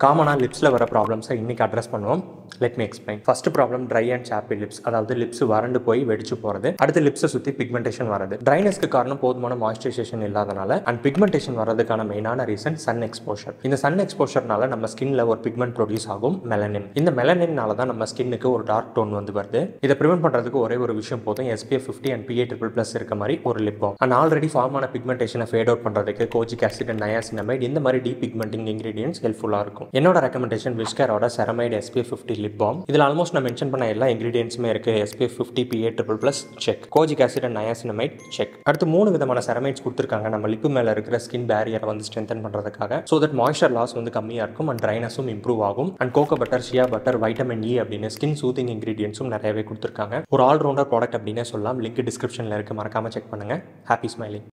காமனாக லிப்ஸில் வர ப்ராப்ளம்ஸை இன்றைக்கி அட்ரஸ் பண்ணுவோம் let me explain first problem dry and chappy lips அதாவது லிப்ஸ் வறண்டு போய் வெடிச்சு போகிறது அடுத்து லிப்ஸை சுற்றி பிக்மெண்டேஷன் வரது ட்ரைனஸ்க்கு காரணம் போதுமான மாய்ஸ்சரைசேஷன் இல்லாதனால அண்ட் பிக்மெண்டேஷன் வரதுக்கான மெயினான ரீசன் சன் எக்ஸ்போஷர் இந்த சன் எக்ஸ்போஷர்னால நம்ம ஸ்கின்ல ஒரு பிக்மெண்ட் ப்ரொடியூஸ் ஆகும் மெலனின் இந்த மெலனின்னால தான் நம்ம ஸ்கின்னுக்கு ஒரு டார்க் டோன் வந்து வருது இதை ப்ரிவென்ட் பண்ணுறதுக்கு ஒரே ஒரு விஷயம் போதும் SPF fifty and PA triple plus இருக்க மாதிரி ஒரு lip balm and already form ஆன பிக்மெண்டேஷனை ஃபேட் அவுட் பண்ணுறதுக்கு கோஜிக் ஆசிட் அண்ட் நயாசினமைட் இந்த மாதிரி டீ பிக்மெண்டிங் இன்கிரீடியன்ஸ் ஹெல்ப்ஃபுல்லாக இருக்கும் என்னோட ரெக்கமெண்டேஷன் விஸ்கரோட ceramide SPF fifty lip balm இதில் ஆல்மோஸ்ட் நான் மென்ஷன் பண்ண எல்லா இன்கிரீடியன்ஸுமே இருக்கு SPF fifty PA triple plus check kojic acid and niacinamide check அடுத்து மூணு விதமான செரமைட்ஸ் கொடுத்துருக்காங்க நம்ம லிப்பு மேலே இருக்கிற ஸ்கின் பேரியரை வந்து ஸ்ட்ரென்தன் பண்ணுறதுக்காக ஸோ தட் மாய்ஸ்சர் லாஸ் வந்து கம்மியாக இருக்கும் அண்ட் ட்ரைனஸும் இம்ப்ரூவ் ஆகும் and cocoa butter shea butter vitamin E அப்படின்னு ஸ்கின் சூத்திங் இன்கிரீடியன்ஸும் நிறையவே கொடுத்துருக்காங்க ஒரு ஆல்ரவுண்டர் ப்ராடக்ட் அப்படின்னே சொல்லலாம் லிங்க் டிஸ்கிரிப்ஷனில் இருக்கு மறக்காம செக் பண்ணுங்க ஹாப்பி ஸ்மைலிங்